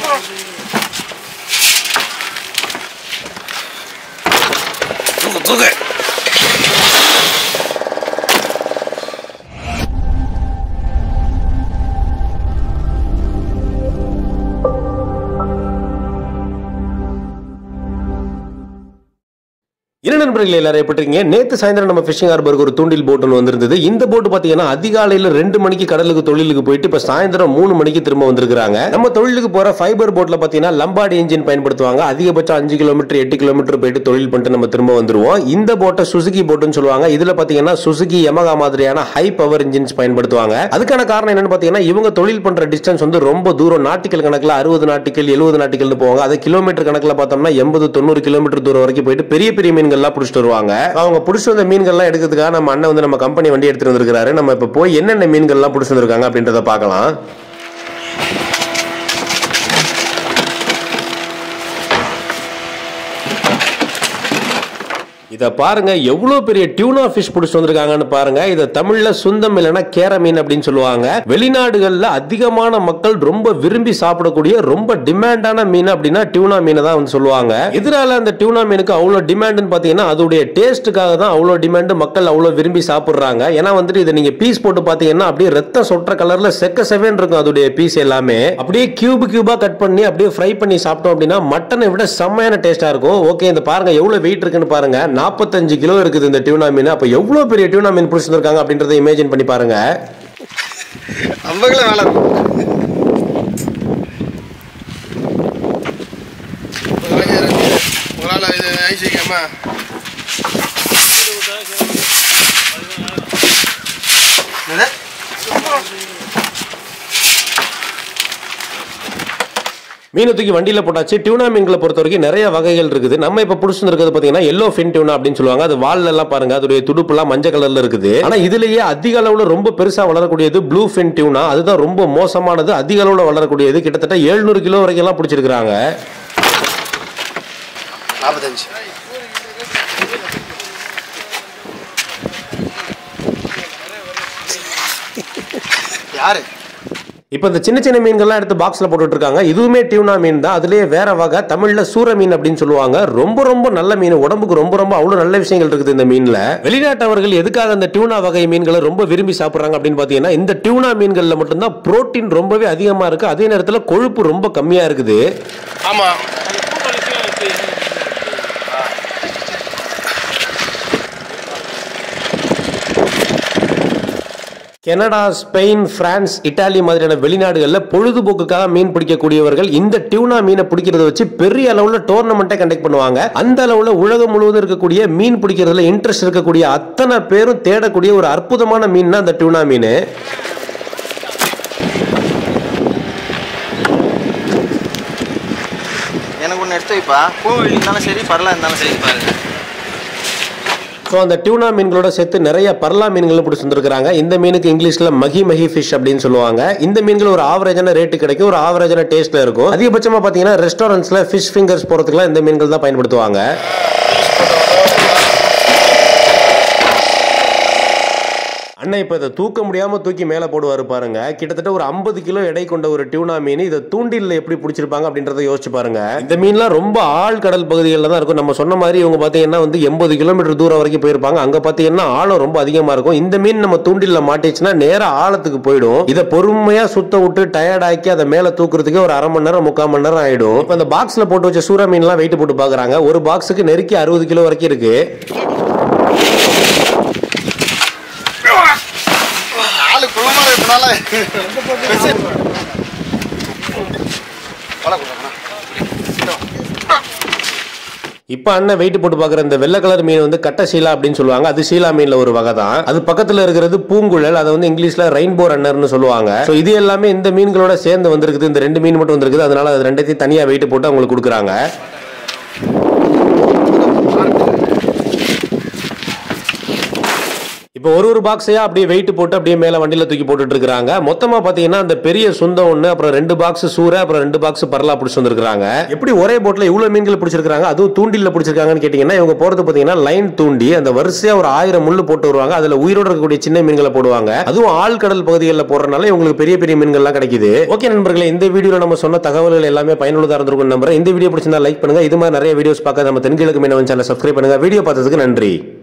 தூக்கு தூக்கு என்ன நண்பர்கள் எல்லாரும் எப்படி இருக்கீங்க நேத்து சாயந்தரம் நம்ம ஃபிஷிங் ஹார்பருக்கு ஒரு தூண்டில் போட் ஒன்று வந்திருந்தது இந்த போட் பாத்தீங்கன்னா அதிகாலையில ரெண்டு மணிக்கு கடலுக்கு தொழிலுக்கு போயிட்டு இப்ப சாயந்தரம் மூணு மணிக்கு திரும்ப வந்திருக்காங்க நம்ம தொழிலுக்கு போற ஃபைபர் போட்ல பாத்தீங்கன்னா லம்பாடி இன்ஜின் பயன்படுத்துவாங்க அதிகபட்சம் அஞ்சு கிலோமீட்டர் எட்டு கிலோமீட்டர் போயிட்டு தொழில் பண்ணிட்டு நம்ம திரும்ப வந்துருவோம் இந்த போட்டை சுசுகி போட்டுன்னு சொல்லுவாங்க இதுல பாத்தீங்கன்னா சுசுகி யமகா மாதிரியான ஹை பவர் இன்ஜின்ஸ் பயன்படுத்துவாங்க அதுக்கான காரணம் என்னன்னு பாத்தீங்கன்னா இவங்க தொழில் பண்ற டிஸ்டன்ஸ் வந்து ரொம்ப தூரம் நாட்டிக்கல் கணக்குல அறுபது நாட்டிக்கல் எழுபது நாட்டிக்கல்னு போவாங்க அது கிலோமீட்டர் கணக்குல பார்த்தோம்னா எண்பது தொண்ணூறு கிலோமீட்டர் தூரம் வரைக்கும் போயிட்டு பெரிய பெரிய மீன்கள்லாம் பிடிச்சிட்டு வருவாங்க அவங்க பிடிச்சிட்டு வந்த மீன்கள்லாம் எடுக்கிறதுக்காக நம்ம அண்ணன் வந்து நம்ம கம்பெனி வண்டி எடுத்துட்டு வந்திருக்காரு நம்ம இப்ப போய் என்னென்ன மீன்கள்லாம் பிடிச்சிட்டு வந்திருக்காங்க அப்படின்றத பார்க்கலாம் இதை பாருங்க எவ்வளவு பெரிய டியூனா ஃபிஷ் பிடிச்சிட்டு வந்திருக்காங்கன்னு பாருங்க இதை தமிழ்ல சுந்தம் இல்லைன்னா கேர மீன் அப்படின்னு சொல்லுவாங்க வெளிநாடுகள்ல அதிகமான மக்கள் ரொம்ப விரும்பி சாப்பிடக்கூடிய ரொம்ப டிமாண்டான மீன் அப்படின்னா டியூனா மீனை தான் வந்து சொல்லுவாங்க இதனால அந்த டியூனா மீனுக்கு அவ்வளோ டிமாண்டுன்னு பார்த்தீங்கன்னா அதோடைய டேஸ்ட்டுக்காக தான் அவ்வளோ டிமாண்டு மக்கள் அவ்வளோ விரும்பி சாப்பிட்றாங்க ஏன்னா வந்துட்டு இதை நீங்க பீஸ் போட்டு பார்த்தீங்கன்னா அப்படியே ரத்தம் சொட்டுற கலர்ல செக்க செவன் இருக்கும் அதோடைய பீஸ் எல்லாமே அப்படியே கியூப் கியூபா கட் பண்ணி அப்படியே ஃப்ரை பண்ணி சாப்பிட்டோம் அப்படின்னா மட்டனை விட செம்மையான டேஸ்டா இருக்கும் ஓகே இந்த பாருங்க எவ்வளவு வெயிட் இருக்குன்னு பாருங்க நாற்பத்தஞ்சு கிலோ இருக்குது இந்த டியூனா மீன் அப்ப எவ்வளவு பெரிய டியூனா மீன் பிடிச்சிருக்காங்க அப்படின்றத இமேஜின் பண்ணி பாருங்க ஐம்பது வேலை இருக்கும் உங்களால் இது ஐசிக்கம்மா மீனை தூக்கி வண்டியில போட்டாச்சு டியூனா மீன்களை பொறுத்த வரைக்கும் நிறைய வகைகள் இருக்குது நம்ம இப்ப பிடிச்சிருக்கிறது பாத்தீங்கன்னா எல்லோ ஃபின் டியூனா அப்படின்னு சொல்லுவாங்க அது வால்ல எல்லாம் பாருங்க அதோடைய துடுப்பு எல்லாம் மஞ்சள் கலர்ல இருக்குது ஆனா இதுலயே அதிக அளவுல ரொம்ப பெருசா வளரக்கூடியது ப்ளூ ஃபின் டியூனா அதுதான் ரொம்ப மோசமானது அதிக அளவுல வளரக்கூடியது கிட்டத்தட்ட 700 கிலோ வரைக்கும் எல்லாம் பிடிச்சிருக்காங்க நாற்பத்தஞ்சு யாரு இப்போ இந்த சின்ன சின்ன மீன்கள்லாம் எடுத்து பாக்ஸ்ல போட்டுட்டு இருக்காங்க இதுவுமே டியூனா மீன் தான் அதுலயே வேற வகை தமிழ்ல சூர மீன் அப்படின்னு சொல்லுவாங்க ரொம்ப ரொம்ப நல்ல மீன் உடம்புக்கு ரொம்ப ரொம்ப அவ்வளவு நல்ல விஷயங்கள் இருக்குது இந்த மீன்ல வெளிநாட்டவர்கள் எதுக்காக இந்த டியூனா வகை மீன்களை ரொம்ப விரும்பி சாப்பிடுறாங்க அப்படின்னு பாத்தீங்கன்னா இந்த டியூனா மீன்கள்ல மட்டும்தான் புரோட்டீன் ரொம்பவே அதிகமா இருக்கு அதே நேரத்துல கொழுப்பு ரொம்ப கம்மியா இருக்குது ஆமா கனடா ஸ்பெயின் பிரான்ஸ் இட்டாலி மாதிரியான வெளிநாடுகளில் பொழுதுபோக்குக்காக மீன் பிடிக்கக்கூடியவர்கள் இந்த டியூனா மீனை பிடிக்கிறத வச்சு பெரிய அளவுல டோர்னமெண்ட்டை கண்டக்ட் பண்ணுவாங்க அந்த அளவுல உலகம் முழுவதும் இருக்கக்கூடிய மீன் பிடிக்கிறதுல இன்ட்ரெஸ்ட் இருக்கக்கூடிய அத்தனை பேரும் தேடக்கூடிய ஒரு அற்புதமான மீன் தான் அந்த டியூனா மீன் எனக்கு ஒன்று எடுத்து வைப்பா பூவெளி இருந்தாலும் சரி பரலா இருந்தாலும் சரி பாருங்க ஸோ அந்த டியூனா மீன்களோட சேர்த்து நிறைய பர்லா மீன்களும் பிடிச்சி வந்துருக்காங்க இந்த மீனுக்கு இங்கிலீஷ்ல மகி மகி ஃபிஷ் அப்படின்னு சொல்லுவாங்க இந்த மீன்கள் ஒரு ஆவரேஜான ரேட்டு கிடைக்கும் ஒரு ஆவரேஜான டேஸ்ட்ல இருக்கும் அதிகபட்சமா பார்த்தீங்கன்னா ரெஸ்டாரண்ட்ஸ்ல ஃபிஷ் ஃபிங்கர்ஸ் போறதுக்குலாம் இந்த மீன்கள் தான் பயன்படுத்துவாங்க அண்ணன் இப்போ இதை தூக்க முடியாம தூக்கி மேலே போடுவாரு பாருங்க கிட்டத்தட்ட ஒரு ஐம்பது கிலோ எடை கொண்ட ஒரு டியூனா மீன் இதை தூண்டில்ல எப்படி பிடிச்சிருப்பாங்க அப்படின்றத யோசிச்சு பாருங்க இந்த மீன்லாம் ரொம்ப ஆழ் கடல் பகுதிகளில் தான் இருக்கும் நம்ம சொன்ன மாதிரி இவங்க பார்த்தீங்கன்னா வந்து எண்பது கிலோமீட்டர் தூரம் வரைக்கும் போயிருப்பாங்க அங்க பார்த்தீங்கன்னா ஆழம் ரொம்ப அதிகமா இருக்கும் இந்த மீன் நம்ம தூண்டில்ல மாட்டிச்சுன்னா நேரா ஆழத்துக்கு போயிடும் இதை பொறுமையா சுத்த விட்டு டயர்ட் ஆக்கி அதை மேலே தூக்குறதுக்கு ஒரு அரை மணி நேரம் முக்கால் மணி நேரம் ஆயிடும் இப்போ அந்த பாக்ஸ்ல போட்டு வச்ச சூறா மீன்லாம் வெயிட் போட்டு பாக்குறாங்க ஒரு பாக்ஸுக்கு நெருக்கி அறுபது கிலோ வரைக்கும் இருக்கு ஆளு குள்ளமா இருக்கனால இப்போ அண்ணன் வெயிட் போட்டு பார்க்குற இந்த வெள்ளை கலர் மீன் வந்து கட்ட சீலா அப்படின்னு சொல்லுவாங்க அது சீலா மீன்ல ஒரு வகை தான் அது பக்கத்துல இருக்கிறது பூங்குழல் அதை வந்து இங்கிலீஷ்ல ரெயின்போ ரன்னர்னு சொல்லுவாங்க ஸோ இது எல்லாமே இந்த மீன்களோட சேர்ந்து வந்திருக்குது இந்த ரெண்டு மீன் மட்டும் வந்திருக்குது அதனால அது ரெண்டத்தையும் தனியா வெயிட் போட்டு அவங்களுக்கு கொடுக்குறாங்க இப்போ இப்போ ஒரு ஒரு பாக்ஸையா அப்படியே வெயிட் போட்டு அப்படியே மேல வண்டியில தூக்கி போட்டுட்டு இருக்காங்க மொத்தமா பாத்தீங்கன்னா அந்த பெரிய சுந்தம் ஒண்ணு அப்புறம் ரெண்டு பாக்ஸ் சூறை அப்புறம் ரெண்டு பாக்ஸ் பரலா பிடிச்சு வந்திருக்காங்க எப்படி ஒரே போட்ல இவ்வளவு மீன்கள் பிடிச்சிருக்காங்க அதுவும் தூண்டில பிடிச்சிருக்காங்கன்னு கேட்டீங்கன்னா இவங்க போறது பாத்தீங்கன்னா லைன் தூண்டி அந்த வரிசையா ஒரு ஆயிரம் முள்ளு போட்டு வருவாங்க அதுல உயிரோட இருக்கக்கூடிய சின்ன மீன்களை போடுவாங்க அதுவும் ஆழ்கடல் பகுதிகளில் போடுறதுனால இவங்களுக்கு பெரிய பெரிய மீன்கள்லாம் கிடைக்குது ஓகே நண்பர்களே இந்த வீடியோல நம்ம சொன்ன தகவல்கள் எல்லாமே பயனுள்ளதா இருந்திருக்கும் நம்புறேன் இந்த வீடியோ பிடிச்சிருந்தா லைக் பண்ணுங்க இது மாதிரி நிறைய வீடியோஸ் பார்க்க நம்ம தென்கிழக்கு மீனவன் சேனல் சப்ஸ்கிரைப் பண்ணுங்க வீடியோ பார்த்ததுக்கு நன்றி